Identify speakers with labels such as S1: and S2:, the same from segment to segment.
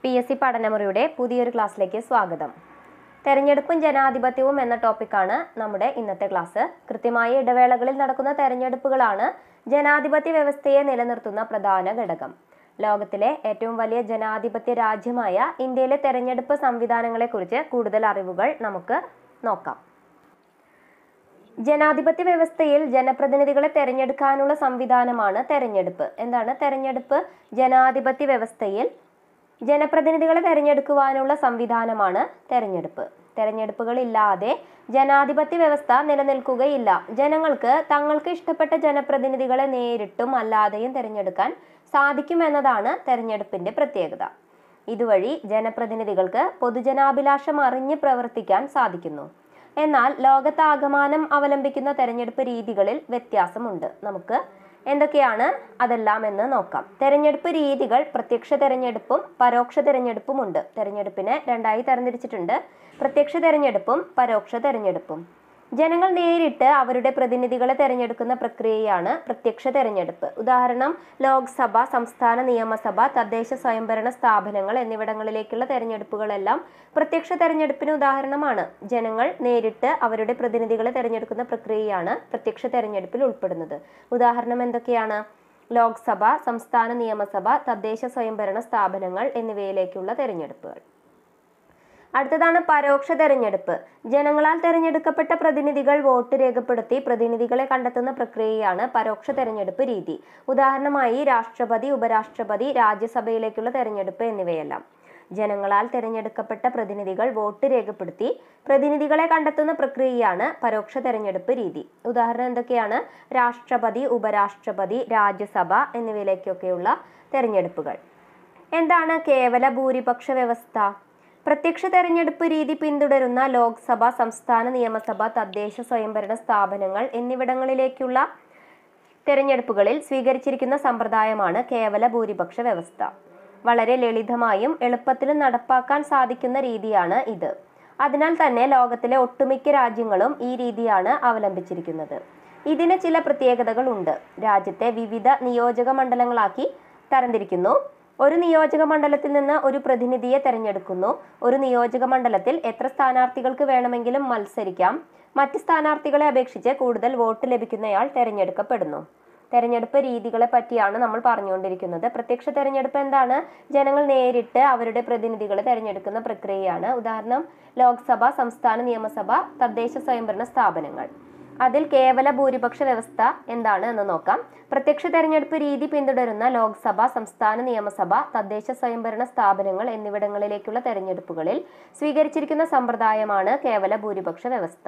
S1: P S C പഠനമുറിയുടെ പുതിയൊരു ക്ലാസ്സിലേക്ക് സ്വാഗതം തെരഞ്ഞെടുപ്പും ജനാധിപത്യവും എന്ന ടോപ്പിക്കാണ് നമ്മുടെ ഇന്നത്തെ ക്ലാസ് കൃത്യമായ ഇടവേളകളിൽ നടക്കുന്ന തെരഞ്ഞെടുപ്പുകളാണ് ജനാധിപത്യ വ്യവസ്ഥയെ നിലനിർത്തുന്ന പ്രധാന ഘടകം ലോകത്തിലെ ഏറ്റവും വലിയ ജനാധിപത്യ രാജ്യമായ ഇന്ത്യയിലെ തെരഞ്ഞെടുപ്പ് സംവിധാനങ്ങളെക്കുറിച്ച് കൂടുതൽ അറിവുകൾ നമുക്ക് നോക്കാം ജനാധിപത്യ വ്യവസ്ഥയിൽ ജനപ്രതിനിധികളെ തെരഞ്ഞെടുക്കാനുള്ള സംവിധാനമാണ് തെരഞ്ഞെടുപ്പ് എന്താണ് തെരഞ്ഞെടുപ്പ് ജനാധിപത്യ വ്യവസ്ഥയിൽ ജനപ്രതിനിധികളെ തെരഞ്ഞെടുക്കുവാനുള്ള സംവിധാനമാണ് തെരഞ്ഞെടുപ്പ് തെരഞ്ഞെടുപ്പുകളില്ലാതെ ജനാധിപത്യ വ്യവസ്ഥ നിലനിൽക്കുകയില്ല ജനങ്ങൾക്ക് തങ്ങൾക്ക് ഇഷ്ടപ്പെട്ട ജനപ്രതിനിധികളെ നേരിട്ടും അല്ലാതെയും തിരഞ്ഞെടുക്കാൻ സാധിക്കുമെന്നതാണ് തെരഞ്ഞെടുപ്പിന്റെ പ്രത്യേകത ഇതുവഴി ജനപ്രതിനിധികൾക്ക് പൊതുജനാഭിലാഷം അറിഞ്ഞ് പ്രവർത്തിക്കാൻ സാധിക്കുന്നു എന്നാൽ ലോകത്താകമാനം അവലംബിക്കുന്ന തെരഞ്ഞെടുപ്പ് രീതികളിൽ വ്യത്യാസമുണ്ട് നമുക്ക് എന്തൊക്കെയാണ് അതെല്ലാം എന്ന് നോക്കാം തെരഞ്ഞെടുപ്പ് രീതികൾ പ്രത്യക്ഷ തെരഞ്ഞെടുപ്പും പരോക്ഷ തെരഞ്ഞെടുപ്പും ഉണ്ട് തെരഞ്ഞെടുപ്പിനെ രണ്ടായി തരംതിരിച്ചിട്ടുണ്ട് പ്രത്യക്ഷ തെരഞ്ഞെടുപ്പും പരോക്ഷ തെരഞ്ഞെടുപ്പും ജനങ്ങൾ നേരിട്ട് അവരുടെ പ്രതിനിധികളെ തെരഞ്ഞെടുക്കുന്ന പ്രക്രിയയാണ് പ്രത്യക്ഷ തെരഞ്ഞെടുപ്പ് ഉദാഹരണം ലോക്സഭ സംസ്ഥാന നിയമസഭ തദ്ദേശ സ്വയംഭരണ സ്ഥാപനങ്ങൾ എന്നിവിടങ്ങളിലേക്കുള്ള തെരഞ്ഞെടുപ്പുകളെല്ലാം പ്രത്യക്ഷ തെരഞ്ഞെടുപ്പിന് ഉദാഹരണമാണ് ജനങ്ങൾ നേരിട്ട് അവരുടെ പ്രതിനിധികളെ തെരഞ്ഞെടുക്കുന്ന പ്രക്രിയയാണ് പ്രത്യക്ഷ തെരഞ്ഞെടുപ്പിൽ ഉൾപ്പെടുന്നത് ഉദാഹരണം എന്തൊക്കെയാണ് ലോക്സഭ സംസ്ഥാന നിയമസഭ തദ്ദേശ സ്വയംഭരണ സ്ഥാപനങ്ങൾ എന്നിവയിലേക്കുള്ള തെരഞ്ഞെടുപ്പുകൾ അടുത്തതാണ് പരോക്ഷ തെരഞ്ഞെടുപ്പ് ജനങ്ങളാൽ തെരഞ്ഞെടുക്കപ്പെട്ട പ്രതിനിധികൾ വോട്ട് രേഖപ്പെടുത്തി പ്രതിനിധികളെ കണ്ടെത്തുന്ന പ്രക്രിയയാണ് പരോക്ഷ തെരഞ്ഞെടുപ്പ് രീതി ഉദാഹരണമായി രാഷ്ട്രപതി ഉപരാഷ്ട്രപതി രാജ്യസഭയിലേക്കുള്ള തെരഞ്ഞെടുപ്പ് എന്നിവയെല്ലാം ജനങ്ങളാൽ തെരഞ്ഞെടുക്കപ്പെട്ട പ്രതിനിധികൾ വോട്ട് രേഖപ്പെടുത്തി പ്രതിനിധികളെ കണ്ടെത്തുന്ന പ്രക്രിയയാണ് പരോക്ഷ തെരഞ്ഞെടുപ്പ് രീതി ഉദാഹരണം എന്തൊക്കെയാണ് രാഷ്ട്രപതി ഉപരാഷ്ട്രപതി രാജ്യസഭ എന്നിവയിലേക്കൊക്കെയുള്ള തെരഞ്ഞെടുപ്പുകൾ എന്താണ് കേവല ഭൂരിപക്ഷ വ്യവസ്ഥ പ്രത്യക്ഷ തെരഞ്ഞെടുപ്പ് രീതി പിന്തുടരുന്ന ലോക്സഭ സംസ്ഥാന നിയമസഭ തദ്ദേശ സ്വയംഭരണ സ്ഥാപനങ്ങൾ എന്നിവിടങ്ങളിലേക്കുള്ള തെരഞ്ഞെടുപ്പുകളിൽ സ്വീകരിച്ചിരിക്കുന്ന സമ്പ്രദായമാണ് കേവല ഭൂരിപക്ഷ വ്യവസ്ഥ വളരെ ലളിതമായും എളുപ്പത്തിലും നടപ്പാക്കാൻ സാധിക്കുന്ന രീതിയാണ് ഇത് അതിനാൽ തന്നെ ലോകത്തിലെ ഒട്ടുമിക്ക രാജ്യങ്ങളും ഈ രീതിയാണ് അവലംബിച്ചിരിക്കുന്നത് ഇതിന് ചില പ്രത്യേകതകൾ ഉണ്ട് രാജ്യത്തെ വിവിധ നിയോജക മണ്ഡലങ്ങളാക്കി തരംതിരിക്കുന്നു ഒരു നിയോജക മണ്ഡലത്തിൽ നിന്ന് ഒരു പ്രതിനിധിയെ തെരഞ്ഞെടുക്കുന്നു ഒരു നിയോജക മണ്ഡലത്തിൽ എത്ര സ്ഥാനാർത്ഥികൾക്ക് വേണമെങ്കിലും മത്സരിക്കാം മറ്റ് സ്ഥാനാർത്ഥികളെ അപേക്ഷിച്ച് കൂടുതൽ വോട്ട് ലഭിക്കുന്നയാൾ തെരഞ്ഞെടുക്കപ്പെടുന്നു തെരഞ്ഞെടുപ്പ് രീതികളെ പറ്റിയാണ് നമ്മൾ പറഞ്ഞുകൊണ്ടിരിക്കുന്നത് പ്രത്യക്ഷ തെരഞ്ഞെടുപ്പ് എന്താണ് ജനങ്ങൾ നേരിട്ട് അവരുടെ പ്രതിനിധികളെ തെരഞ്ഞെടുക്കുന്ന പ്രക്രിയയാണ് ഉദാഹരണം ലോക്സഭ സംസ്ഥാന നിയമസഭ തദ്ദേശ സ്വയംഭരണ സ്ഥാപനങ്ങൾ അതിൽ കേവല ഭൂരിപക്ഷ വ്യവസ്ഥ എന്താണ് എന്ന് നോക്കാം പ്രത്യക്ഷ തെരഞ്ഞെടുപ്പ് രീതി പിന്തുടരുന്ന ലോക്സഭ സംസ്ഥാന നിയമസഭ തദ്ദേശ സ്വയംഭരണ സ്ഥാപനങ്ങൾ എന്നിവിടങ്ങളിലേക്കുള്ള തെരഞ്ഞെടുപ്പുകളിൽ സ്വീകരിച്ചിരിക്കുന്ന സമ്പ്രദായമാണ് കേവല ഭൂരിപക്ഷ വ്യവസ്ഥ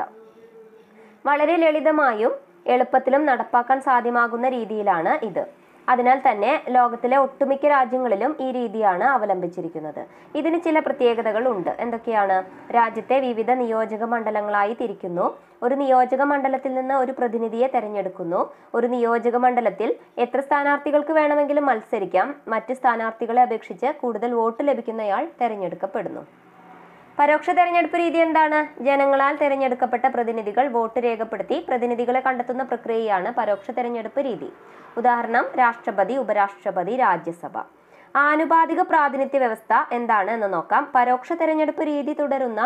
S1: വളരെ ലളിതമായും എളുപ്പത്തിലും നടപ്പാക്കാൻ സാധ്യമാകുന്ന രീതിയിലാണ് ഇത് അതിനാൽ തന്നെ ലോകത്തിലെ ഒട്ടുമിക്ക രാജ്യങ്ങളിലും ഈ രീതിയാണ് അവലംബിച്ചിരിക്കുന്നത് ഇതിന് ചില പ്രത്യേകതകൾ ഉണ്ട് എന്തൊക്കെയാണ് രാജ്യത്തെ വിവിധ നിയോജക മണ്ഡലങ്ങളായി തിരിക്കുന്നു ഒരു നിയോജക മണ്ഡലത്തിൽ നിന്ന് ഒരു പ്രതിനിധിയെ തെരഞ്ഞെടുക്കുന്നു ഒരു നിയോജക മണ്ഡലത്തിൽ എത്ര സ്ഥാനാർത്ഥികൾക്ക് വേണമെങ്കിലും മത്സരിക്കാം മറ്റ് സ്ഥാനാർത്ഥികളെ അപേക്ഷിച്ച് കൂടുതൽ വോട്ട് ലഭിക്കുന്നയാൾ തെരഞ്ഞെടുക്കപ്പെടുന്നു പരോക്ഷ തെരഞ്ഞെടുപ്പ് രീതി എന്താണ് ജനങ്ങളാൽ തെരഞ്ഞെടുക്കപ്പെട്ട പ്രതിനിധികൾ വോട്ട് രേഖപ്പെടുത്തി പ്രതിനിധികളെ കണ്ടെത്തുന്ന പ്രക്രിയയാണ് പരോക്ഷ തെരഞ്ഞെടുപ്പ് രീതി ഉദാഹരണം രാഷ്ട്രപതി ഉപരാഷ്ട്രപതി രാജ്യസഭ ആനുപാതിക പ്രാതിനിധ്യ വ്യവസ്ഥ എന്താണ് എന്ന് നോക്കാം പരോക്ഷ തെരഞ്ഞെടുപ്പ് രീതി തുടരുന്ന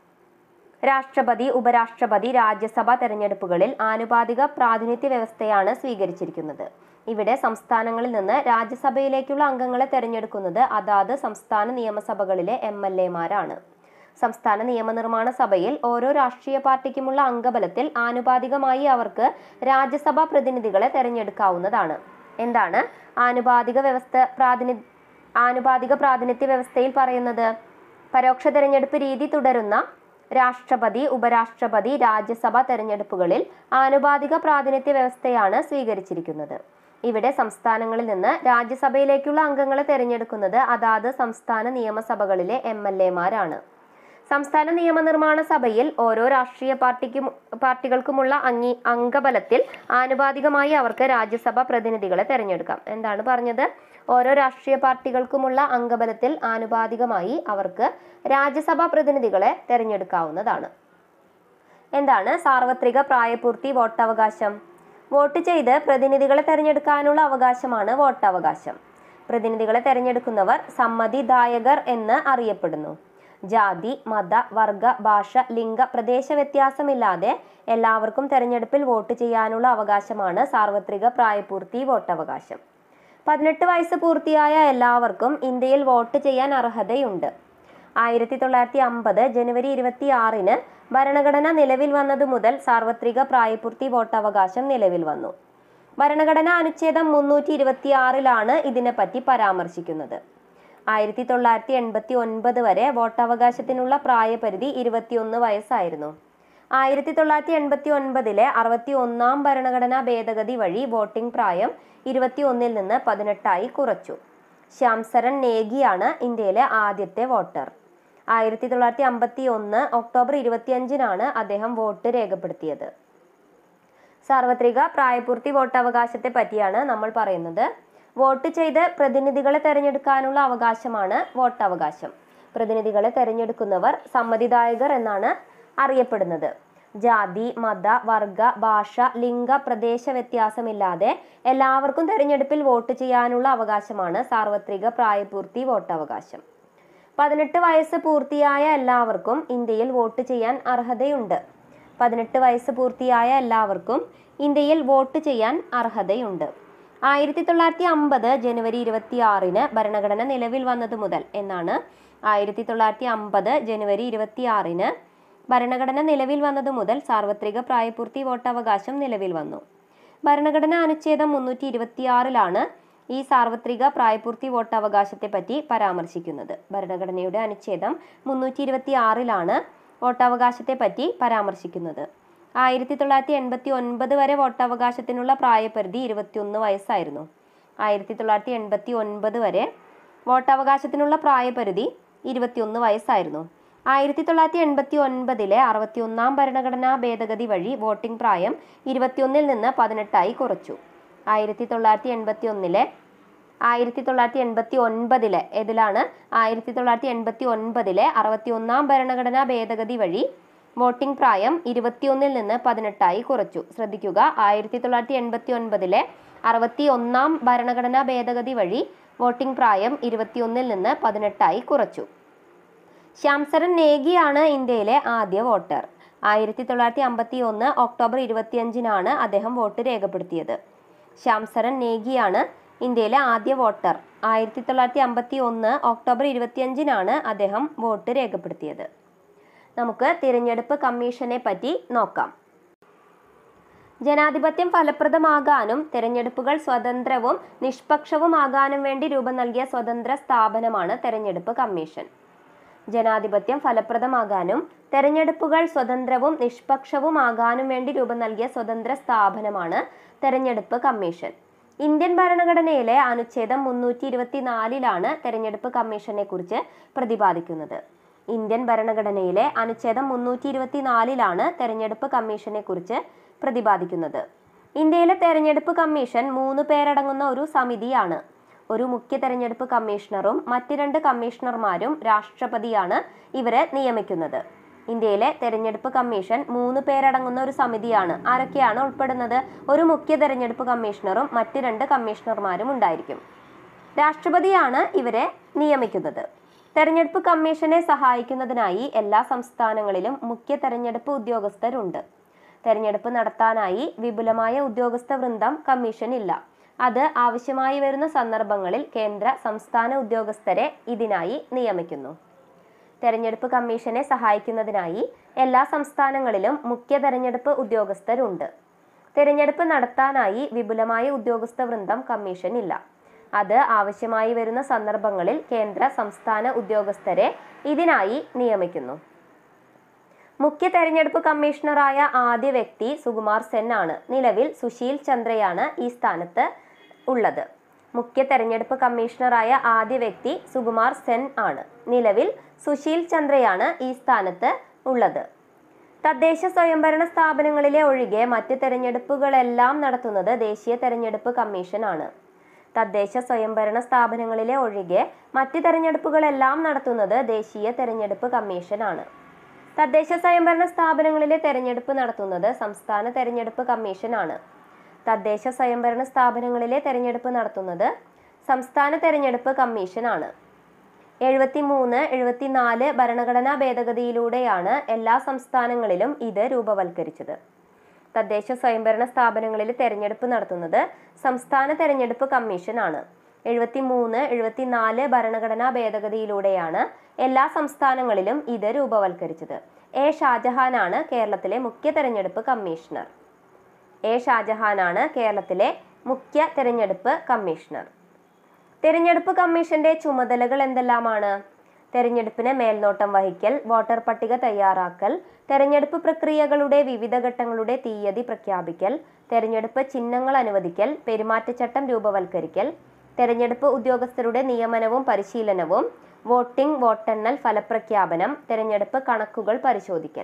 S1: രാഷ്ട്രപതി ഉപരാഷ്ട്രപതി രാജ്യസഭ തെരഞ്ഞെടുപ്പുകളിൽ ആനുപാതിക പ്രാതിനിധ്യ വ്യവസ്ഥയാണ് സ്വീകരിച്ചിരിക്കുന്നത് ഇവിടെ സംസ്ഥാനങ്ങളിൽ നിന്ന് രാജ്യസഭയിലേക്കുള്ള അംഗങ്ങളെ തെരഞ്ഞെടുക്കുന്നത് അതാത് സംസ്ഥാന നിയമസഭകളിലെ എം എൽ എമാരാണ് സംസ്ഥാന നിയമനിർമ്മാണ സഭയിൽ ഓരോ രാഷ്ട്രീയ പാർട്ടിക്കുമുള്ള അംഗബലത്തിൽ ആനുപാതികമായി അവർക്ക് രാജ്യസഭാ പ്രതിനിധികളെ തെരഞ്ഞെടുക്കാവുന്നതാണ് എന്താണ് ആനുപാതിക വ്യവസ്ഥ പ്രാതിനി ആനുപാതിക പ്രാതിനിധ്യ വ്യവസ്ഥയിൽ പറയുന്നത് പരോക്ഷ തെരഞ്ഞെടുപ്പ് രീതി തുടരുന്ന രാഷ്ട്രപതി ഉപരാഷ്ട്രപതി രാജ്യസഭ തെരഞ്ഞെടുപ്പുകളിൽ ആനുപാതിക പ്രാതിനിധ്യ വ്യവസ്ഥയാണ് സ്വീകരിച്ചിരിക്കുന്നത് ഇവിടെ സംസ്ഥാനങ്ങളിൽ നിന്ന് രാജ്യസഭയിലേക്കുള്ള അംഗങ്ങളെ തെരഞ്ഞെടുക്കുന്നത് അതാത് സംസ്ഥാന നിയമസഭകളിലെ എം എൽ എമാരാണ് സംസ്ഥാന നിയമനിർമ്മാണ സഭയിൽ ഓരോ രാഷ്ട്രീയ പാർട്ടിക്കും പാർട്ടികൾക്കുമുള്ള അംഗീ അംഗബലത്തിൽ ആനുപാതികമായി അവർക്ക് രാജ്യസഭ പ്രതിനിധികളെ തെരഞ്ഞെടുക്കാം എന്താണ് പറഞ്ഞത് ഓരോ രാഷ്ട്രീയ പാർട്ടികൾക്കുമുള്ള അംഗബലത്തിൽ ആനുപാതികമായി അവർക്ക് രാജ്യസഭാ പ്രതിനിധികളെ തെരഞ്ഞെടുക്കാവുന്നതാണ് എന്താണ് സാർവത്രിക പ്രായപൂർത്തി വോട്ടവകാശം വോട്ട് ചെയ്ത് പ്രതിനിധികളെ തെരഞ്ഞെടുക്കാനുള്ള അവകാശമാണ് വോട്ടവകാശം പ്രതിനിധികളെ തെരഞ്ഞെടുക്കുന്നവർ സമ്മതിദായകർ എന്ന് അറിയപ്പെടുന്നു ജാതി മത വർഗ ഭാഷ ലിംഗ പ്രദേശ വ്യത്യാസമില്ലാതെ എല്ലാവർക്കും തെരഞ്ഞെടുപ്പിൽ വോട്ട് ചെയ്യാനുള്ള അവകാശമാണ് സാർവത്രിക പ്രായപൂർത്തി വോട്ടവകാശം പതിനെട്ട് വയസ്സ് പൂർത്തിയായ എല്ലാവർക്കും ഇന്ത്യയിൽ വോട്ട് ചെയ്യാൻ അർഹതയുണ്ട് ആയിരത്തി തൊള്ളായിരത്തി അമ്പത് ജനുവരി ഇരുപത്തി ആറിന് ഭരണഘടന നിലവിൽ വന്നതു മുതൽ സാർവത്രിക പ്രായപൂർത്തി വോട്ടവകാശം നിലവിൽ വന്നു ഭരണഘടനാ അനുച്ഛേദം മുന്നൂറ്റി ഇരുപത്തി ആറിലാണ് ഇതിനെപ്പറ്റി പരാമർശിക്കുന്നത് ആയിരത്തി തൊള്ളായിരത്തി എൺപത്തി ഒൻപത് വരെ വോട്ടവകാശത്തിനുള്ള പ്രായപരിധി ഇരുപത്തിയൊന്ന് വയസ്സായിരുന്നു ആയിരത്തി തൊള്ളായിരത്തി എൺപത്തി ഒൻപതിലെ അറുപത്തി ഒന്നാം ഭരണഘടനാ ഭേദഗതി വഴി വോട്ടിംഗ് പ്രായം ഇരുപത്തി ഒന്നിൽ നിന്ന് പതിനെട്ടായി കുറച്ചു ശ്യാംസരൺ നേഗിയാണ് ഇന്ത്യയിലെ ആദ്യത്തെ വോട്ടർ ആയിരത്തി തൊള്ളായിരത്തി അമ്പത്തി ഒന്ന് ഒക്ടോബർ ഇരുപത്തിയഞ്ചിനാണ് അദ്ദേഹം വോട്ട് രേഖപ്പെടുത്തിയത് സാർവത്രിക പ്രായപൂർത്തി വോട്ടവകാശത്തെ പറ്റിയാണ് നമ്മൾ പറയുന്നത് വോട്ട് ചെയ്ത് പ്രതിനിധികളെ തെരഞ്ഞെടുക്കാനുള്ള അവകാശമാണ് വോട്ടവകാശം പ്രതിനിധികളെ തെരഞ്ഞെടുക്കുന്നവർ സമ്മതിദായകർ എന്നാണ് അറിയപ്പെടുന്നത് ജാതി മത വർഗ ഭാഷ ലിംഗ പ്രദേശ വ്യത്യാസമില്ലാതെ എല്ലാവർക്കും തെരഞ്ഞെടുപ്പിൽ വോട്ട് ചെയ്യാനുള്ള അവകാശമാണ് സാർവത്രിക പ്രായപൂർത്തി വോട്ടവകാശം പതിനെട്ട് വയസ്സ് പൂർത്തിയായ എല്ലാവർക്കും ഇന്ത്യയിൽ വോട്ട് ചെയ്യാൻ അർഹതയുണ്ട് പതിനെട്ട് വയസ്സ് പൂർത്തിയായ എല്ലാവർക്കും ഇന്ത്യയിൽ വോട്ട് ചെയ്യാൻ അർഹതയുണ്ട് ആയിരത്തി തൊള്ളായിരത്തി അമ്പത് ജനുവരി ഇരുപത്തി ആറിന് ഭരണഘടന നിലവിൽ വന്നത് മുതൽ എന്നാണ് ആയിരത്തി തൊള്ളായിരത്തി അമ്പത് ജനുവരി ഇരുപത്തി ആറിന് ഭരണഘടന നിലവിൽ വന്നത് മുതൽ സാർവത്രിക പ്രായപൂർത്തി വോട്ടവകാശം നിലവിൽ വന്നു ഭരണഘടനാ അനുച്ഛേദം മുന്നൂറ്റി ഇരുപത്തിയാറിലാണ് ഈ സാർവത്രിക പ്രായപൂർത്തി വോട്ടവകാശത്തെ പറ്റി പരാമർശിക്കുന്നത് ഭരണഘടനയുടെ അനുച്ഛേദം മുന്നൂറ്റി ഇരുപത്തി ആറിലാണ് വോട്ടവകാശത്തെ പറ്റി പരാമർശിക്കുന്നത് ആയിരത്തി തൊള്ളായിരത്തി എൺപത്തി ഒൻപത് വരെ വോട്ടവകാശത്തിനുള്ള പ്രായപരിധി ഇരുപത്തിയൊന്ന് വയസ്സായിരുന്നു ആയിരത്തി തൊള്ളായിരത്തി എൺപത്തി ഒൻപത് വരെ വോട്ടവകാശത്തിനുള്ള പ്രായപരിധി ഇരുപത്തിയൊന്ന് വയസ്സായിരുന്നു ആയിരത്തി തൊള്ളായിരത്തി എൺപത്തി ഒൻപതിലെ അറുപത്തിയൊന്നാം ഭരണഘടനാ ഭേദഗതി വഴി വോട്ടിംഗ് പ്രായം ഇരുപത്തിയൊന്നിൽ നിന്ന് പതിനെട്ടായി കുറച്ചു ആയിരത്തി തൊള്ളായിരത്തി എൺപത്തി ഒന്നിലെ ആയിരത്തി തൊള്ളായിരത്തി എൺപത്തി ഒൻപതിലെ ഇതിലാണ് ആയിരത്തി തൊള്ളായിരത്തി എൺപത്തി ഒൻപതിലെ അറുപത്തി ഒന്നാം ഭരണഘടനാ ഭേദഗതി വഴി വോട്ടിംഗ് പ്രായം ഇരുപത്തിയൊന്നിൽ നിന്ന് പതിനെട്ടായി കുറച്ചു ശ്രദ്ധിക്കുക ആയിരത്തി തൊള്ളായിരത്തി എൺപത്തി ഒൻപതിലെ അറുപത്തി ഒന്നാം ഭരണഘടനാ ഭേദഗതി വഴി വോട്ടിംഗ് പ്രായം ഇരുപത്തിയൊന്നിൽ നിന്ന് പതിനെട്ടായി കുറച്ചു ശ്യാംസരൺ നേഗിയാണ് ഇന്ത്യയിലെ ആദ്യ വോട്ടർ ആയിരത്തി തൊള്ളായിരത്തി അമ്പത്തി ഒന്ന് ഒക്ടോബർ ഇരുപത്തിയഞ്ചിനാണ് അദ്ദേഹം വോട്ട് രേഖപ്പെടുത്തിയത് ശ്യാംസരൺ നേഗിയാണ് ഇന്ത്യയിലെ ആദ്യ വോട്ടർ ആയിരത്തി തൊള്ളായിരത്തി അമ്പത്തി ഒന്ന് ഒക്ടോബർ ഇരുപത്തിയഞ്ചിനാണ് അദ്ദേഹം വോട്ട് രേഖപ്പെടുത്തിയത് നമുക്ക് തിരഞ്ഞെടുപ്പ് കമ്മീഷനെ പറ്റി നോക്കാം ജനാധിപത്യം ഫലപ്രദമാകാനും തെരഞ്ഞെടുപ്പുകൾ സ്വതന്ത്രവും നിഷ്പക്ഷവുമാകാനും വേണ്ടി രൂപം നൽകിയ സ്വതന്ത്ര സ്ഥാപനമാണ് തെരഞ്ഞെടുപ്പ് കമ്മീഷൻ ജനാധിപത്യം ഫലപ്രദമാകാനും തെരഞ്ഞെടുപ്പുകൾ സ്വതന്ത്രവും നിഷ്പക്ഷവുമാകാനും വേണ്ടി രൂപം നൽകിയ സ്വതന്ത്ര സ്ഥാപനമാണ് തെരഞ്ഞെടുപ്പ് കമ്മീഷൻ ഇന്ത്യൻ ഭരണഘടനയിലെ അനുച്ഛേദം മുന്നൂറ്റി ഇരുപത്തിനാലിലാണ് തെരഞ്ഞെടുപ്പ് കമ്മീഷനെ കുറിച്ച് പ്രതിപാദിക്കുന്നത് ഇന്ത്യൻ ഭരണഘടനയിലെ അനുച്ഛേദം മുന്നൂറ്റി ഇരുപത്തിനാലിലാണ് തെരഞ്ഞെടുപ്പ് കമ്മീഷനെ കുറിച്ച് പ്രതിപാദിക്കുന്നത് ഇന്ത്യയിലെ തെരഞ്ഞെടുപ്പ് കമ്മീഷൻ മൂന്ന് പേരടങ്ങുന്ന ഒരു സമിതിയാണ് ഒരു മുഖ്യ തെരഞ്ഞെടുപ്പ് കമ്മീഷണറും മറ്റ് രണ്ട് കമ്മീഷണർമാരും രാഷ്ട്രപതിയാണ് ഇവരെ നിയമിക്കുന്നത് ഇന്ത്യയിലെ തെരഞ്ഞെടുപ്പ് കമ്മീഷൻ മൂന്ന് പേരടങ്ങുന്ന ഒരു സമിതിയാണ് ആരൊക്കെയാണ് ഉൾപ്പെടുന്നത് ഒരു മുഖ്യ തെരഞ്ഞെടുപ്പ് കമ്മീഷണറും മറ്റ് രണ്ട് കമ്മീഷണർമാരും ഉണ്ടായിരിക്കും രാഷ്ട്രപതിയാണ് ഇവരെ നിയമിക്കുന്നത് തെരഞ്ഞെടുപ്പ് കമ്മീഷനെ സഹായിക്കുന്നതിനായി എല്ലാ സംസ്ഥാനങ്ങളിലും മുഖ്യ തെരഞ്ഞെടുപ്പ് ഉദ്യോഗസ്ഥരുണ്ട് തെരഞ്ഞെടുപ്പ് നടത്താനായി വിപുലമായ ഉദ്യോഗസ്ഥ വൃന്ദം കമ്മീഷൻ ഇല്ല അത് ആവശ്യമായി വരുന്ന സന്ദർഭങ്ങളിൽ കേന്ദ്ര സംസ്ഥാന ഉദ്യോഗസ്ഥരെ ഇതിനായി നിയമിക്കുന്നു തെരഞ്ഞെടുപ്പ് കമ്മീഷനെ സഹായിക്കുന്നതിനായി എല്ലാ സംസ്ഥാനങ്ങളിലും മുഖ്യ തെരഞ്ഞെടുപ്പ് ഉദ്യോഗസ്ഥരുണ്ട് തെരഞ്ഞെടുപ്പ് നടത്താനായി വിപുലമായ ഉദ്യോഗസ്ഥ വൃന്ദം കമ്മീഷൻ ഇല്ല അത് ആവശ്യമായി വരുന്ന സന്ദർഭങ്ങളിൽ കേന്ദ്ര സംസ്ഥാന ഉദ്യോഗസ്ഥരെ ഇതിനായി നിയമിക്കുന്നു മുഖ്യ തെരഞ്ഞെടുപ്പ് കമ്മീഷണറായ ആദ്യ വ്യക്തി സുകുമാർ സെൻ ആണ് നിലവിൽ സുശീൽ ചന്ദ്രയാണ് ഈ സ്ഥാനത്ത് ഉള്ളത് മുഖ്യ തെരഞ്ഞെടുപ്പ് കമ്മീഷണറായ ആദ്യ വ്യക്തി സുകുമാർ സെൻ ആണ് നിലവിൽ സുശീൽ ചന്ദ്രയാണ് ഈ സ്ഥാനത്ത് ഉള്ളത് തദ്ദേശ സ്വയംഭരണ സ്ഥാപനങ്ങളിലെ ഒഴികെ മറ്റ് തെരഞ്ഞെടുപ്പുകളെല്ലാം നടത്തുന്നത് ദേശീയ തെരഞ്ഞെടുപ്പ് കമ്മീഷനാണ് തദ്ദേശ സ്വയംഭരണ സ്ഥാപനങ്ങളിലെ ഒഴികെ മറ്റ് തെരഞ്ഞെടുപ്പുകളെല്ലാം നടത്തുന്നത് ദേശീയ തെരഞ്ഞെടുപ്പ് കമ്മീഷനാണ് തദ്ദേശ സ്വയംഭരണ സ്ഥാപനങ്ങളിലെ തെരഞ്ഞെടുപ്പ് നടത്തുന്നത് സംസ്ഥാന തെരഞ്ഞെടുപ്പ് കമ്മീഷനാണ് തദ്ദേശ സ്വയംഭരണ സ്ഥാപനങ്ങളിലെ തെരഞ്ഞെടുപ്പ് നടത്തുന്നത് സംസ്ഥാന തെരഞ്ഞെടുപ്പ് കമ്മീഷനാണ് എഴുപത്തി മൂന്ന് എഴുപത്തിനാല് ഭരണഘടനാ ഭേദഗതിയിലൂടെയാണ് എല്ലാ സംസ്ഥാനങ്ങളിലും ഇത് രൂപവൽക്കരിച്ചത് തദ്ദേശ സ്വയംഭരണ സ്ഥാപനങ്ങളിൽ തെരഞ്ഞെടുപ്പ് നടത്തുന്നത് സംസ്ഥാന തെരഞ്ഞെടുപ്പ് കമ്മീഷനാണ് എഴുപത്തി മൂന്ന് എഴുപത്തിനാല് ഭരണഘടനാ ഭേദഗതിയിലൂടെയാണ് എല്ലാ സംസ്ഥാനങ്ങളിലും ഇത് രൂപവൽക്കരിച്ചത് എ ഷാജഹാനാണ് കേരളത്തിലെ മുഖ്യ തെരഞ്ഞെടുപ്പ് കമ്മീഷണർ എ ഷാജഹാനാണ് കേരളത്തിലെ മുഖ്യ തെരഞ്ഞെടുപ്പ് കമ്മീഷണർ തെരഞ്ഞെടുപ്പ് കമ്മീഷന്റെ ചുമതലകൾ എന്തെല്ലാമാണ് തെരഞ്ഞെടുപ്പിന് മേൽനോട്ടം വഹിക്കൽ വോട്ടർ പട്ടിക തയ്യാറാക്കൽ തെരഞ്ഞെടുപ്പ് പ്രക്രിയകളുടെ വിവിധ ഘട്ടങ്ങളുടെ തീയതി പ്രഖ്യാപിക്കൽ തെരഞ്ഞെടുപ്പ് ചിഹ്നങ്ങൾ അനുവദിക്കൽ പെരുമാറ്റച്ചട്ടം രൂപവൽക്കരിക്കൽ തെരഞ്ഞെടുപ്പ് ഉദ്യോഗസ്ഥരുടെ നിയമനവും പരിശീലനവും വോട്ടിംഗ് വോട്ടെണ്ണൽ ഫലപ്രഖ്യാപനം തെരഞ്ഞെടുപ്പ് കണക്കുകൾ പരിശോധിക്കൽ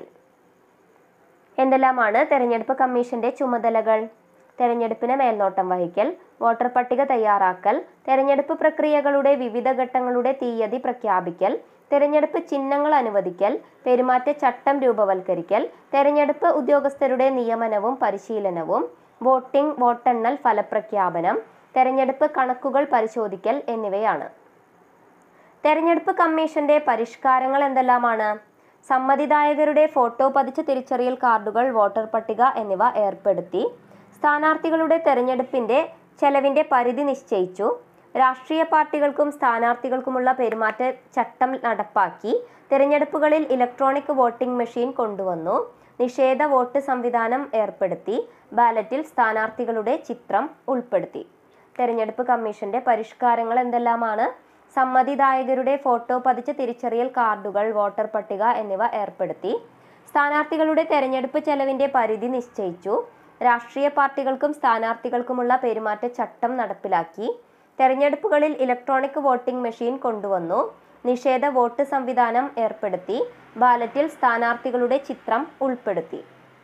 S1: എന്തെല്ലാമാണ് തെരഞ്ഞെടുപ്പ് കമ്മീഷന്റെ ചുമതലകൾ തെരഞ്ഞെടുപ്പിന് മേൽനോട്ടം വഹിക്കൽ വോട്ടർ പട്ടിക തയ്യാറാക്കൽ തെരഞ്ഞെടുപ്പ് പ്രക്രിയകളുടെ വിവിധ ഘട്ടങ്ങളുടെ തീയതി പ്രഖ്യാപിക്കൽ തെരഞ്ഞെടുപ്പ് ചിഹ്നങ്ങൾ അനുവദിക്കൽ പെരുമാറ്റച്ചട്ടം രൂപവൽക്കരിക്കൽ തെരഞ്ഞെടുപ്പ് ഉദ്യോഗസ്ഥരുടെ നിയമനവും പരിശീലനവും വോട്ടിംഗ് വോട്ടെണ്ണൽ ഫലപ്രഖ്യാപനം തെരഞ്ഞെടുപ്പ് കണക്കുകൾ പരിശോധിക്കൽ എന്നിവയാണ് തെരഞ്ഞെടുപ്പ് കമ്മീഷന്റെ പരിഷ്കാരങ്ങൾ എന്തെല്ലാമാണ് സമ്മതിദായകരുടെ ഫോട്ടോ പതിച്ച തിരിച്ചറിയൽ കാർഡുകൾ വോട്ടർ പട്ടിക എന്നിവ ഏർപ്പെടുത്തി സ്ഥാനാർത്ഥികളുടെ തെരഞ്ഞെടുപ്പിന്റെ ചെലവിന്റെ പരിധി നിശ്ചയിച്ചു രാഷ്ട്രീയ പാർട്ടികൾക്കും സ്ഥാനാർത്ഥികൾക്കുമുള്ള പെരുമാറ്റ ചട്ടം നടപ്പാക്കി തെരഞ്ഞെടുപ്പുകളിൽ ഇലക്ട്രോണിക് വോട്ടിംഗ് മെഷീൻ കൊണ്ടുവന്നു നിഷേധ വോട്ട് സംവിധാനം ഏർപ്പെടുത്തി ബാലറ്റിൽ സ്ഥാനാർത്ഥികളുടെ ചിത്രം ഉൾപ്പെടുത്തി തെരഞ്ഞെടുപ്പ് കമ്മീഷന്റെ പരിഷ്കാരങ്ങൾ എന്തെല്ലാമാണ് സമ്മതിദായകരുടെ ഫോട്ടോ പതിച്ച തിരിച്ചറിയൽ കാർഡുകൾ വോട്ടർ പട്ടിക എന്നിവ ഏർപ്പെടുത്തി സ്ഥാനാർത്ഥികളുടെ തെരഞ്ഞെടുപ്പ് ചെലവിന്റെ പരിധി നിശ്ചയിച്ചു രാഷ്ട്രീയ പാർട്ടികൾക്കും സ്ഥാനാർത്ഥികൾക്കുമുള്ള പെരുമാറ്റ ചട്ടം നടപ്പിലാക്കി തെരഞ്ഞെടുപ്പുകളിൽ ഇലക്ട്രോണിക് വോട്ടിംഗ് മെഷീൻ കൊണ്ടുവന്നു നിഷേധ വോട്ട് സംവിധാനം ഏർപ്പെടുത്തി ബാലറ്റിൽ സ്ഥാനാർത്ഥികളുടെ ചിത്രം ഉൾപ്പെടുത്തി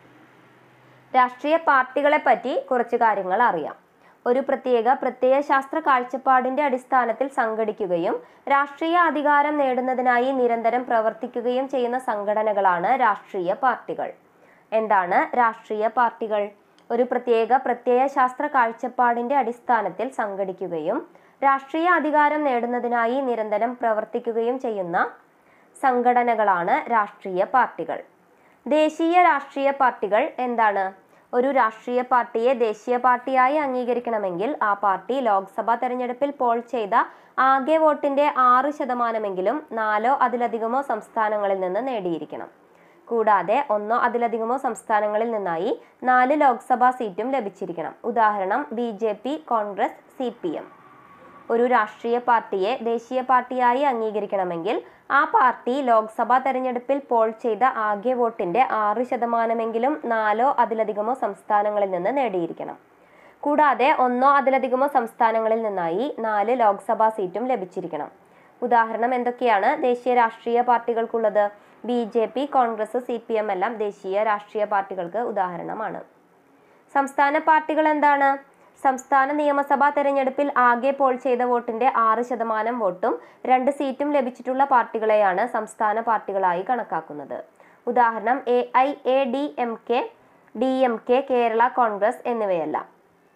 S1: രാഷ്ട്രീയ പാർട്ടികളെ പറ്റി കുറച്ച് കാര്യങ്ങൾ അറിയാം ഒരു പ്രത്യേക പ്രത്യയശാസ്ത്ര കാഴ്ചപ്പാടിന്റെ അടിസ്ഥാനത്തിൽ സംഘടിക്കുകയും രാഷ്ട്രീയ അധികാരം നേടുന്നതിനായി നിരന്തരം പ്രവർത്തിക്കുകയും ചെയ്യുന്ന സംഘടനകളാണ് രാഷ്ട്രീയ പാർട്ടികൾ എന്താണ് രാഷ്ട്രീയ പാർട്ടികൾ ഒരു പ്രത്യേക പ്രത്യയശാസ്ത്ര കാഴ്ചപ്പാടിന്റെ അടിസ്ഥാനത്തിൽ സംഘടിക്കുകയും രാഷ്ട്രീയ അധികാരം നേടുന്നതിനായി നിരന്തരം പ്രവർത്തിക്കുകയും ചെയ്യുന്ന സംഘടനകളാണ് രാഷ്ട്രീയ പാർട്ടികൾ ദേശീയ രാഷ്ട്രീയ പാർട്ടികൾ എന്താണ് ഒരു രാഷ്ട്രീയ പാർട്ടിയെ ദേശീയ പാർട്ടിയായി അംഗീകരിക്കണമെങ്കിൽ ആ പാർട്ടി ലോക്സഭാ തെരഞ്ഞെടുപ്പിൽ പോൾ ചെയ്ത ആകെ വോട്ടിന്റെ ആറ് ശതമാനമെങ്കിലും നാലോ അതിലധികമോ സംസ്ഥാനങ്ങളിൽ നിന്ന് നേടിയിരിക്കണം കൂടാതെ ഒന്നോ അതിലധികമോ സംസ്ഥാനങ്ങളിൽ നിന്നായി നാല് ലോക്സഭാ സീറ്റും ലഭിച്ചിരിക്കണം ഉദാഹരണം B J P Congress C P M ഒരു രാഷ്ട്രീയ പാർട്ടിയെ ദേശീയ പാർട്ടിയായി അംഗീകരിക്കണമെങ്കിൽ ആ പാർട്ടി ലോക്സഭാ തെരഞ്ഞെടുപ്പിൽ പോൾ ചെയ്ത ആകെ വോട്ടിന്റെ ആറ് ശതമാനമെങ്കിലും നാലോ അതിലധികമോ സംസ്ഥാനങ്ങളിൽ നിന്ന് നേടിയിരിക്കണം കൂടാതെ ഒന്നോ അതിലധികമോ സംസ്ഥാനങ്ങളിൽ നിന്നായി നാല് ലോക്സഭാ സീറ്റും ലഭിച്ചിരിക്കണം ഉദാഹരണം എന്തൊക്കെയാണ് ദേശീയ രാഷ്ട്രീയ പാർട്ടികൾക്കുള്ളത് B J P Congress C P M എല്ലാം ദേശീയ രാഷ്ട്രീയ പാർട്ടികൾക്ക് ഉദാഹരണമാണ് സംസ്ഥാന പാർട്ടികൾ എന്താണ് സംസ്ഥാന നിയമസഭാ തെരഞ്ഞെടുപ്പിൽ ആകെ പോൾ ചെയ്ത വോട്ടിന്റെ ആറ് ശതമാനം വോട്ടും രണ്ട് സീറ്റും ലഭിച്ചിട്ടുള്ള പാർട്ടികളെയാണ് സംസ്ഥാന പാർട്ടികളായി കണക്കാക്കുന്നത് ഉദാഹരണം A I A D M K D M K Kerala Congress എന്നിവയെല്ലാം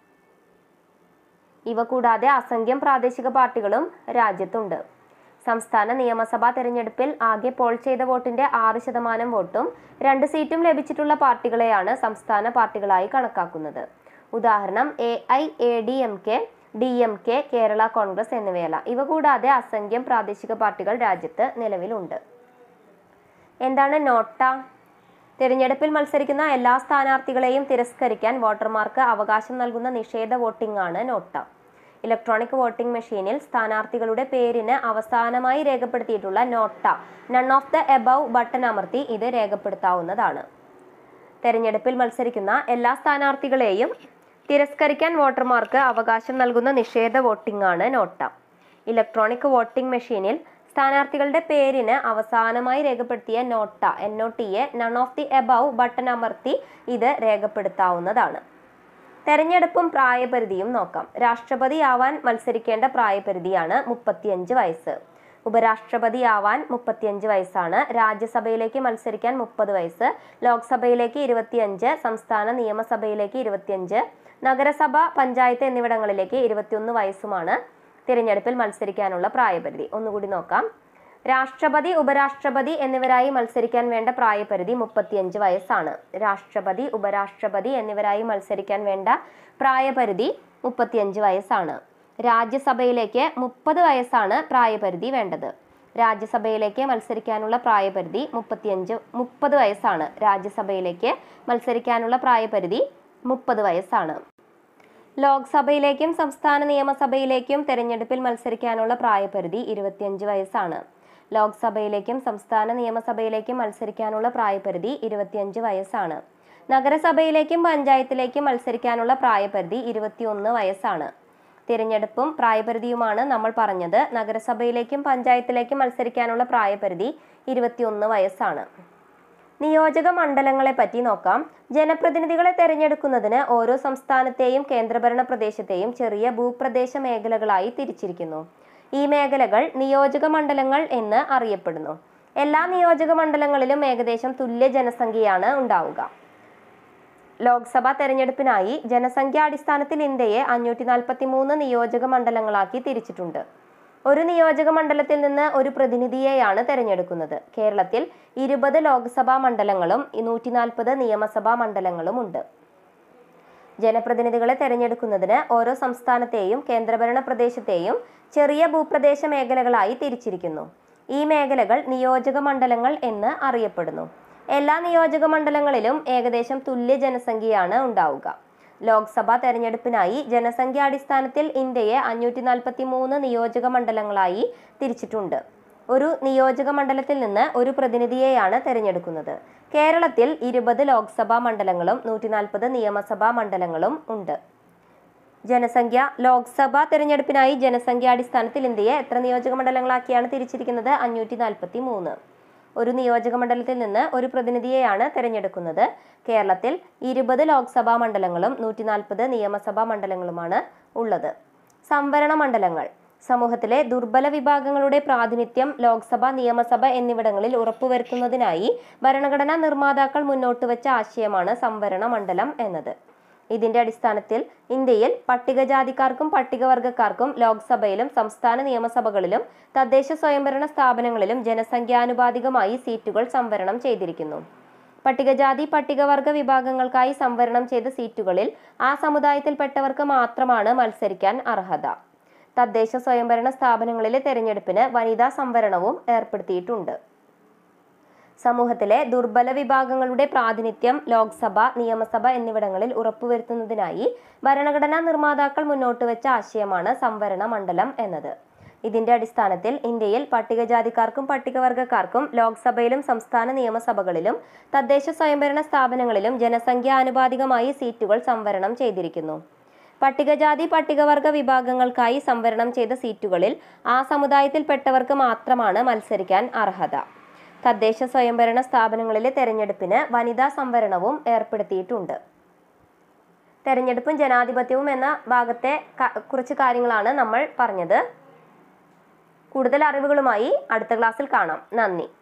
S1: ഇവ കൂടാതെ അസംഖ്യം പ്രാദേശിക പാർട്ടികളും രാജ്യത്തുണ്ട് സംസ്ഥാന നിയമസഭാ തെരഞ്ഞെടുപ്പിൽ ആകെ പോൾ ചെയ്ത വോട്ടിന്റെ ആറ് ശതമാനം വോട്ടും രണ്ട് സീറ്റും ലഭിച്ചിട്ടുള്ള പാർട്ടികളെയാണ് സംസ്ഥാന പാർട്ടികളായി കണക്കാക്കുന്നത് ഉദാഹരണം A I A D M K D M K Kerala Congress എന്നിവയല്ല ഇവ കൂടാതെ അസംഖ്യം പ്രാദേശിക പാർട്ടികൾ രാജ്യത്ത് നിലവിലുണ്ട് എന്താണ് നോട്ട തിരഞ്ഞെടുപ്പിൽ മത്സരിക്കുന്ന എല്ലാ സ്ഥാനാർത്ഥികളെയും തിരസ്കരിക്കാൻ വോട്ടർമാർക്ക് അവകാശം നൽകുന്ന നിഷേധ വോട്ടിംഗ് ആണ് നോട്ട ഇലക്ട്രോണിക് വോട്ടിംഗ് മെഷീനിൽ സ്ഥാനാർത്ഥികളുടെ പേരിന് അവസാനമായി രേഖപ്പെടുത്തിയിട്ടുള്ള NOTA none of the above button അമർത്തി ഇത് രേഖപ്പെടുത്താവുന്നതാണ് തെരഞ്ഞെടുപ്പിൽ മത്സരിക്കുന്ന എല്ലാ സ്ഥാനാർത്ഥികളെയും തിരസ്കരിക്കാൻ വോട്ടർമാർക്ക് അവകാശം നൽകുന്ന നിഷേധ വോട്ടിംഗ് ആണ് നോട്ട ഇലക്ട്രോണിക് വോട്ടിംഗ് മെഷീനിൽ സ്ഥാനാർത്ഥികളുടെ പേരിന് അവസാനമായി രേഖപ്പെടുത്തിയ NOTA N O T A none of the above button അമർത്തി ഇത് രേഖപ്പെടുത്താവുന്നതാണ് തെരഞ്ഞെടുപ്പും പ്രായപരിധിയും നോക്കാം രാഷ്ട്രപതിയാവാൻ മത്സരിക്കേണ്ട പ്രായപരിധിയാണ് മുപ്പത്തിയഞ്ച് വയസ്സ് ഉപരാഷ്ട്രപതിയാവാൻ മുപ്പത്തിയഞ്ച് വയസ്സാണ് രാജ്യസഭയിലേക്ക് മത്സരിക്കാൻ മുപ്പത് വയസ്സ് ലോക്സഭയിലേക്ക് ഇരുപത്തിയഞ്ച് സംസ്ഥാന നിയമസഭയിലേക്ക് ഇരുപത്തിയഞ്ച് നഗരസഭ പഞ്ചായത്ത് എന്നിവിടങ്ങളിലേക്ക് ഇരുപത്തിയൊന്ന് വയസ്സുമാണ് തിരഞ്ഞെടുപ്പിൽ മത്സരിക്കാനുള്ള പ്രായപരിധി ഒന്നുകൂടി നോക്കാം രാഷ്ട്രപതി ഉപരാഷ്ട്രപതി എന്നിവരായി മത്സരിക്കാൻ വേണ്ട പ്രായപരിധി മുപ്പത്തിയഞ്ച് വയസ്സാണ് രാഷ്ട്രപതി ഉപരാഷ്ട്രപതി എന്നിവരായി മത്സരിക്കാൻ വേണ്ട പ്രായപരിധി മുപ്പത്തിയഞ്ച് വയസ്സാണ് രാജ്യസഭയിലേക്ക് മുപ്പത് വയസ്സാണ് പ്രായപരിധി വേണ്ടത് രാജ്യസഭയിലേക്ക് മത്സരിക്കാനുള്ള പ്രായപരിധി മുപ്പത്തിയഞ്ച് മുപ്പത് വയസ്സാണ് രാജ്യസഭയിലേക്ക് മത്സരിക്കാനുള്ള പ്രായപരിധി മുപ്പത് വയസ്സാണ് ലോക്സഭയിലേക്കും സംസ്ഥാന നിയമസഭയിലേക്കും തെരഞ്ഞെടുപ്പിൽ മത്സരിക്കാനുള്ള പ്രായപരിധി ഇരുപത്തിയഞ്ച് വയസ്സാണ് ലോക്സഭയിലേക്കും സംസ്ഥാന നിയമസഭയിലേക്കും മത്സരിക്കാനുള്ള പ്രായപരിധി ഇരുപത്തിയഞ്ച് വയസ്സാണ് നഗരസഭയിലേക്കും പഞ്ചായത്തിലേക്കും മത്സരിക്കാനുള്ള പ്രായപരിധി ഇരുപത്തിയൊന്ന് വയസ്സാണ് തിരഞ്ഞെടുപ്പും പ്രായപരിധിയുമാണ് നമ്മൾ പറഞ്ഞത് നഗരസഭയിലേക്കും പഞ്ചായത്തിലേക്കും മത്സരിക്കാനുള്ള പ്രായപരിധി ഇരുപത്തിയൊന്ന് വയസ്സാണ് നിയോജക മണ്ഡലങ്ങളെ പറ്റി നോക്കാം ജനപ്രതിനിധികളെ തെരഞ്ഞെടുക്കുന്നതിന് ഓരോ സംസ്ഥാനത്തെയും കേന്ദ്രഭരണ പ്രദേശത്തെയും ചെറിയ ഭൂപ്രദേശ മേഖലകളായി തിരിച്ചിരിക്കുന്നു ഈ മേഖലകൾ നിയോജക മണ്ഡലങ്ങൾ എന്ന് അറിയപ്പെടുന്നു എല്ലാ നിയോജക മണ്ഡലങ്ങളിലും ഏകദേശം തുല്യ ജനസംഖ്യയാണ് ഉണ്ടാവുക ലോക്സഭാ തെരഞ്ഞെടുപ്പിനായി ജനസംഖ്യാടിസ്ഥാനത്തിൽ ഇന്ത്യയെ അഞ്ഞൂറ്റി നാൽപ്പത്തി മൂന്ന് നിയോജക മണ്ഡലങ്ങളാക്കി തിരിച്ചിട്ടുണ്ട് ഒരു നിയോജക മണ്ഡലത്തിൽ നിന്ന് ഒരു പ്രതിനിധിയെയാണ് തെരഞ്ഞെടുക്കുന്നത് കേരളത്തിൽ ഇരുപത് ലോക്സഭാ മണ്ഡലങ്ങളും നൂറ്റി നാൽപ്പത് നിയമസഭാ മണ്ഡലങ്ങളും ഉണ്ട് ജനപ്രതിനിധികളെ തെരഞ്ഞെടുക്കുന്നതിന് ഓരോ സംസ്ഥാനത്തെയും കേന്ദ്രഭരണ പ്രദേശത്തെയും ചെറിയ ഭൂപ്രദേശ മേഖലകളായി തിരിച്ചിരിക്കുന്നു ഈ മേഖലകൾ നിയോജക മണ്ഡലങ്ങൾ എന്ന് അറിയപ്പെടുന്നു എല്ലാ നിയോജക മണ്ഡലങ്ങളിലും ഏകദേശം തുല്യ ജനസംഖ്യയാണ് ഉണ്ടാവുക ലോക്സഭാ തെരഞ്ഞെടുപ്പിനായി ജനസംഖ്യാടിസ്ഥാനത്തിൽ ഇന്ത്യയെ അഞ്ഞൂറ്റി നാൽപ്പത്തി മൂന്ന് നിയോജക മണ്ഡലങ്ങളായി തിരിച്ചിട്ടുണ്ട് ഒരു നിയോജക മണ്ഡലത്തിൽ നിന്ന് ഒരു പ്രതിനിധിയെയാണ് തെരഞ്ഞെടുക്കുന്നത് കേരളത്തിൽ ഇരുപത് ലോക്സഭാ മണ്ഡലങ്ങളും നൂറ്റി നാൽപ്പത് നിയമസഭാ മണ്ഡലങ്ങളും ഉണ്ട് ജനസംഖ്യ ലോക്സഭാ തെരഞ്ഞെടുപ്പിനായി ജനസംഖ്യാടിസ്ഥാനത്തിൽ ഇന്ത്യയെ എത്ര നിയോജക മണ്ഡലങ്ങളാക്കിയാണ് തിരിച്ചിരിക്കുന്നത് അഞ്ഞൂറ്റി നാൽപ്പത്തി മൂന്ന് ഒരു നിയോജക മണ്ഡലത്തിൽ നിന്ന് ഒരു പ്രതിനിധിയെയാണ് തെരഞ്ഞെടുക്കുന്നത് കേരളത്തിൽ ഇരുപത് ലോക്സഭാ മണ്ഡലങ്ങളും നൂറ്റി നാൽപ്പത് നിയമസഭാ മണ്ഡലങ്ങളുമാണ് ഉള്ളത് സംവരണ മണ്ഡലങ്ങൾ സമൂഹത്തിലെ ദുർബല വിഭാഗങ്ങളുടെ പ്രാതിനിധ്യം ലോക്സഭ നിയമസഭ എന്നിവിടങ്ങളിൽ ഉറപ്പുവരുത്തുന്നതിനായി ഭരണഘടനാ നിർമ്മാതാക്കൾ മുന്നോട്ട് വെച്ച ആശയമാണ് സംവരണ മണ്ഡലം എന്നത് ഇതിന്റെ അടിസ്ഥാനത്തിൽ ഇന്ത്യയിൽ പട്ടികജാതിക്കാർക്കും പട്ടികവർഗക്കാർക്കും ലോക്സഭയിലും സംസ്ഥാന നിയമസഭകളിലും തദ്ദേശ സ്വയംഭരണ സ്ഥാപനങ്ങളിലും ജനസംഖ്യാനുപാതികമായി സീറ്റുകൾ സംവരണം ചെയ്തിരിക്കുന്നു പട്ടികജാതി പട്ടികവർഗ വിഭാഗങ്ങൾക്കായി സംവരണം ചെയ്ത സീറ്റുകളിൽ ആ സമുദായത്തിൽപ്പെട്ടവർക്ക് മാത്രമാണ് മത്സരിക്കാൻ അർഹത തദ്ദേശ സ്വയംഭരണ സ്ഥാപനങ്ങളിലെ തെരഞ്ഞെടുപ്പിന് വനിതാ സംവരണവും ഏർപ്പെടുത്തിയിട്ടുണ്ട് സമൂഹത്തിലെ ദുർബല വിഭാഗങ്ങളുടെ പ്രാതിനിധ്യം ലോക്സഭ നിയമസഭ എന്നിവിടങ്ങളിൽ ഉറപ്പുവരുത്തുന്നതിനായി ഭരണഘടനാ നിർമ്മാതാക്കൾ മുന്നോട്ട് വെച്ച ആശയമാണ് സംവരണ മണ്ഡലം എന്നത് ഇതിന്റെ അടിസ്ഥാനത്തിൽ ഇന്ത്യയിൽ പട്ടികജാതിക്കാർക്കും പട്ടികവർഗക്കാർക്കും ലോക്സഭയിലും സംസ്ഥാന നിയമസഭകളിലും തദ്ദേശ സ്വയംഭരണ സ്ഥാപനങ്ങളിലും ജനസംഖ്യാനുപാതികമായി സീറ്റുകൾ സംവരണം ചെയ്തിരിക്കുന്നു പട്ടികജാതി പട്ടികവർഗ വിഭാഗങ്ങൾക്കായി സംവരണം ചെയ്ത സീറ്റുകളിൽ ആ സമുദായത്തിൽപ്പെട്ടവർക്ക് മാത്രമാണ് മത്സരിക്കാൻ അർഹത തദ്ദേശ സ്വയംഭരണ സ്ഥാപനങ്ങളിലെ തെരഞ്ഞെടുപ്പിന് വനിതാ സംവരണവും ഏർപ്പെടുത്തിയിട്ടുണ്ട് തെരഞ്ഞെടുപ്പും ജനാധിപത്യവും എന്ന ഭാഗത്തെ ക- കുറച്ച് കാര്യങ്ങളാണ് നമ്മൾ പറഞ്ഞത് കൂടുതൽ അറിവുകളുമായി അടുത്ത ക്ലാസ്സിൽ കാണാം നന്ദി